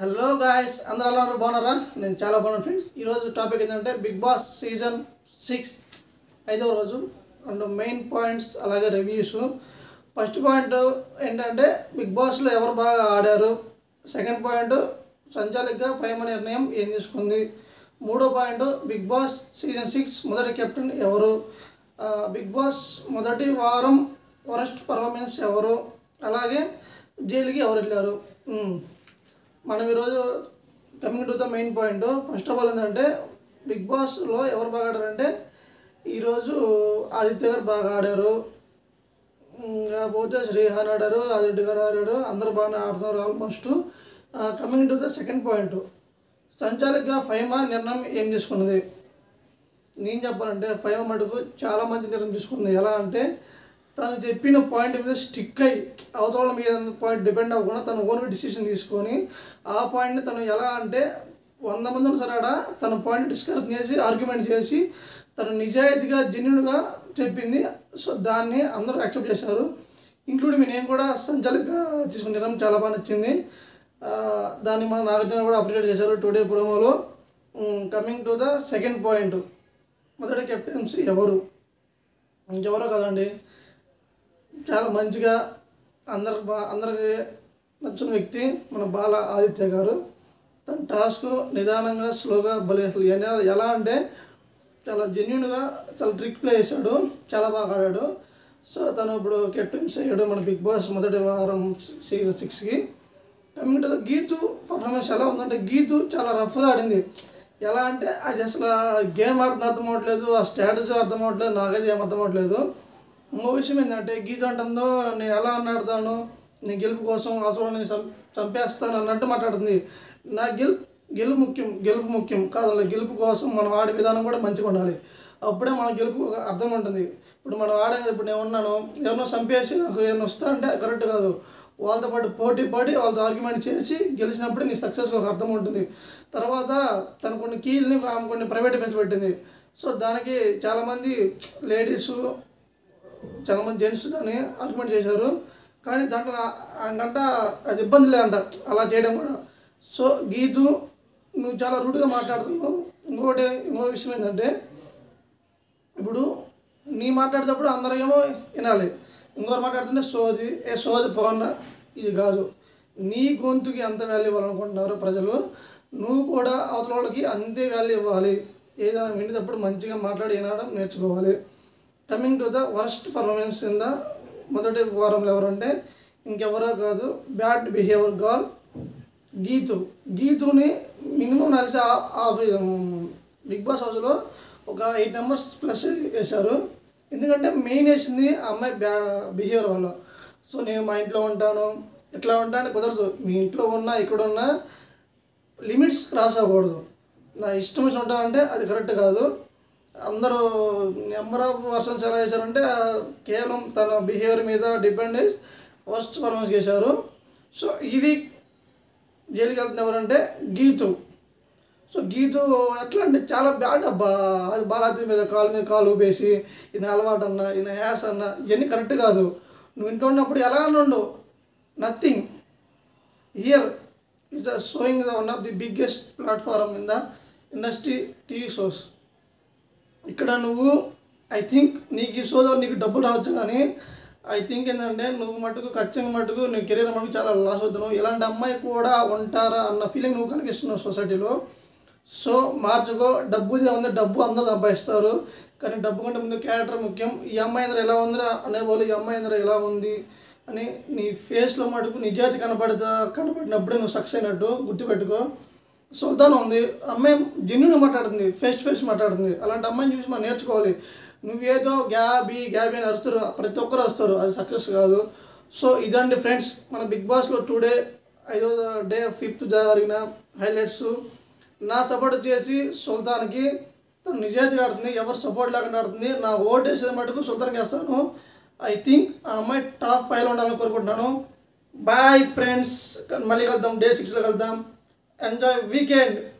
Hello guys అందరూ ఎలా ఉన్నారు బాగున్నారా నేను చాలా బాగున్నాను ఫ్రెండ్స్ ఈరోజు టాపిక్ ఏంటంటే బిగ్ బాస్ సీజన్ సిక్స్ ఐదవ రోజు అండ్ మెయిన్ పాయింట్స్ అలాగే రివ్యూస్ ఫస్ట్ పాయింట్ ఏంటంటే బిగ్ బాస్లో ఎవరు బాగా ఆడారు సెకండ్ పాయింట్ సంచాలకుగా పైమ నిర్ణయం ఏం తీసుకుంది మూడో point Bigg Boss season six మొదటి కెప్టెన్ ఎవరు ఆ, బిగ్ బాస్ మొదటి వారం వరస్ట్ పర్ఫార్మెన్స్ ఎవరు అలాగే జైలుకి ఎవరు వెళ్ళారు మ్మ్. మనం ఈరోజు coming to the main point first of all ఏంటంటే బిగ్ బాస్లో ఎవరు బాగా ఆడారంటే ఈరోజు ఆదిత్య గారు బాగా ఆడారు ఇంకా పోతే శ్రీహాన్ ఆడారు ఆదిరెడ్డి గారు ఆడారు అందరూ బాగానే ఆడుతున్నారు almost coming to the second point సంచాలకుగా ఫైమా నిర్ణయం ఏం తీసుకున్నది నేను చెప్పాలంటే ఫైమా మటుకు చాలా మంచి నిర్ణయం తీసుకుంది ఎలా అంటే తను చెప్పిన పాయింట్ మీద స్టిక్ అయ్యి అవతల మీద పాయింట్ డిపెండ్ అవ్వకుండా తను ఓన్ డిసిషన్ తీసుకొని ఆ పాయింట్ని తను ఎలా అంటే వంద మందిని సరాడా తన పాయింట్ డిస్కస్ చేసి ఆర్గ్యుమెంట్ చేసి తను నిజాయితీగా జెన్యున్గా చెప్పింది సో దాన్ని అందరూ యాక్సెప్ట్ చేశారు ఇంక్లూడింగ్ నేను కూడా సంచాలకుగా తీసుకున్న నిర్ణయం చాలా బాగా నచ్చింది ఆ, దాన్ని మన నాగార్జున కూడా అప్రిషియేట్ చేశారు టుడే ప్రోమోలో coming to the second point మొదటి కెప్టెన్సీ ఎవరు ఇంకెవరో కదండి చాలా మంచిగా అందరు బా అందరికి నచ్చిన వ్యక్తి మన బాల ఆదిత్య గారు తన టాస్క్ నిదానంగా స్లోగా బలి అసలు ఎలా ఎలా అంటే చాలా జెన్యున్గా చాలా ట్రిక్ ప్లే చేశాడు చాలా బాగా ఆడాడు సో తను ఇప్పుడు కెప్టెన్సీ అయ్యాడు మన బిగ్ బాస్ మొదటి వారం సీజన్ సిక్స్కి coming to the Geetu performance ఎలా ఉందంటే గీతు చాలా రఫ్గా ఆడింది ఎలా అంటే అది అసలు గేమ్ ఆడుతున్న అర్థం అవ్వట్లేదు ఆ స్ట్రాటజీ అర్థం అవ్వట్లేదు నాకైతే ఏం అర్థం అవ్వట్లేదు ఇంకో విషయం ఏంటంటే గీత అంటుందో నేను ఎలా అని ఆడతాను నీ గెలుపు కోసం అవసరం నేను చం చంపేస్తాను అన్నట్టు మాట్లాడుతుంది నా గెలుపు గెలుపు ముఖ్యం గెలుపు ముఖ్యం కాదు అలా గెలుపు కోసం మనం ఆడే విధానం కూడా మంచిగా ఉండాలి అప్పుడే మన గెలుపు ఒక అర్థం ఉంటుంది ఇప్పుడు మనం ఆడే ఇప్పుడు నేను ఉన్నాను ఎవరినో చంపేసి నాకు ఏమైనా వస్తారంటే కరెక్ట్ కాదు వాళ్ళతో పాటు పోటీ పడి వాళ్ళతో ఆర్గ్యుమెంట్ చేసి గెలిచినప్పుడు నీ సక్సెస్కి ఒక అర్థం ఉంటుంది తర్వాత తను కొన్ని కీల్ని ఆమె కొన్ని ప్రైవేట్ ఫేస్ పెట్టింది సో దానికి చాలామంది లేడీస్ చాలా మంది జెంట్స్ దాన్ని ఆర్గ్యుమెంట్ చేశారు కానీ దాంట్లో అంకంట అది ఇబ్బంది లేదంట అలా చేయడం కూడా సో గీతు నువ్వు చాలా రూడ్గా మాట్లాడుతున్నావు ఇంకోటి ఇంకో విషయం ఏంటంటే ఇప్పుడు నీ మాట్లాడేటప్పుడు అందరూ ఏమో వినాలి ఇంకోరు మాట్లాడుతుంటే సోది ఏ సోది పోన్న ఇది కాదు నీ గొంతుకి ఎంత వాల్యూ ఇవ్వాలనుకుంటున్నారో ప్రజలు నువ్వు కూడా అవతల వాళ్ళకి అంతే వాల్యూ ఇవ్వాలి ఏదైనా వినేటప్పుడు మంచిగా మాట్లాడి వినడం నేర్చుకోవాలి coming to the worst performance in the మొదటి వారంలో ఎవరంటే ఇంకెవరో కాదు బ్యాడ్ బిహేవియర్ గర్ల్ గీతు గీతుని మినిమం కలిసి ఆ- ఆ బిగ్ బాస్ హౌస్లో ఒక ఎయిట్ నెంబర్స్ ప్లస్ వేశారు ఎందుకంటే మెయిన్ వేసింది ఆ అమ్మాయి బ్యా బిహేవియర్ వల్ల సో నేను మా ఇంట్లో ఉంటాను ఇట్లా ఉంటాను కుదరదు మీ ఇంట్లో ఉన్నా ఇక్కడ ఉన్నా లిమిట్స్ క్రాస్ అవ్వకూడదు నా ఇష్టం వచ్చి ఉంటానంటే అది కరెక్ట్ కాదు అందరూ నెంబర్ ఆఫ్ పర్సన్స్ ఎలా చేశారంటే ఆ, కేవలం తన బిహేవియర్ మీద డిపెండ్ అయ్యి వర్స్ట్ పర్ఫార్మెన్స్ చేశారు సో ఈ వీక్ జైలుకి వెళ్తున్న ఎవరంటే గీతు సో గీతు ఎట్లా అంటే చాలా బ్యాడ్ అబ్బా అది బాలాతి మీద కాలు మీద కాలు ఊపేసి ఈయన అలవాటు అన్న ఈయన హ్యాస్ అన్న ఇవన్నీ కరెక్ట్ కాదు నువ్వు ఇంట్లో ఉన్నప్పుడు ఎలా ఉండు nothing here is the showing the one of the biggest platform in the industry TV shows ఇక్కడ నువ్వు ఐ థింక్ నీకు ఈ షోలో నీకు డబ్బులు రావచ్చు కానీ ఐ థింక్ ఏంటంటే నువ్వు మటుకు ఖచ్చితంగా మటుకు నీ కెరీర్ మటుకు చాలా లాస్ అవుతున్నావు ఇలాంటి అమ్మాయి కూడా ఉంటారా అన్న ఫీలింగ్ నువ్వు కలిగిస్తున్నావు సొసైటీలో సో మార్చుకో డబ్బు ఉంది డబ్బు అందరూ సంపాదిస్తారు కానీ డబ్బు కంటే ముందు క్యారెక్టర్ ముఖ్యం ఈ అమ్మాయి అందరూ ఎలా ఉందిరా అనే వాళ్ళు ఈ అమ్మాయి అందరూ ఎలా ఉంది అని నీ ఫేస్లో మటుకు నిజాయితీ కనపడతా కనపడినప్పుడే నువ్వు సక్సెస్ అయినట్టు గుర్తుపెట్టుకో సుల్తాన్ ఉంది అమ్మాయి జెన్యున్ మాట్లాడుతుంది ఫేస్ టు ఫేస్ మాట్లాడుతుంది అలాంటి అమ్మాయిని చూసి మనం నేర్చుకోవాలి నువ్వేదో గ్యాబీ గ్యాబీ అని అరుస్తారు ప్రతి ఒక్కరు అరుస్తారు అది సక్సెస్ కాదు సో ఇదండి ఫ్రెండ్స్ మన బిగ్ బాస్లో టుడే ఐదో డే ఫిఫ్త్ జరిగిన హైలైట్స్ నా సపోర్ట్ వచ్చేసి సుల్తాన్కి తను నిజాయితీగా ఆడుతుంది ఎవరు సపోర్ట్ లేకుండా ఆడుతుంది నా ఓట్ వేసేది మటుకు సుల్తాన్కి వేస్తాను ఐ థింక్ ఆ అమ్మాయి టాప్ ఫైవ్లో ఉండాలని కోరుకుంటున్నాను బాయ్ ఫ్రెండ్స్ మళ్ళీ కలుద్దాం డే సిక్స్లో కలుద్దాం ఎంజాయ్ వీకెండ్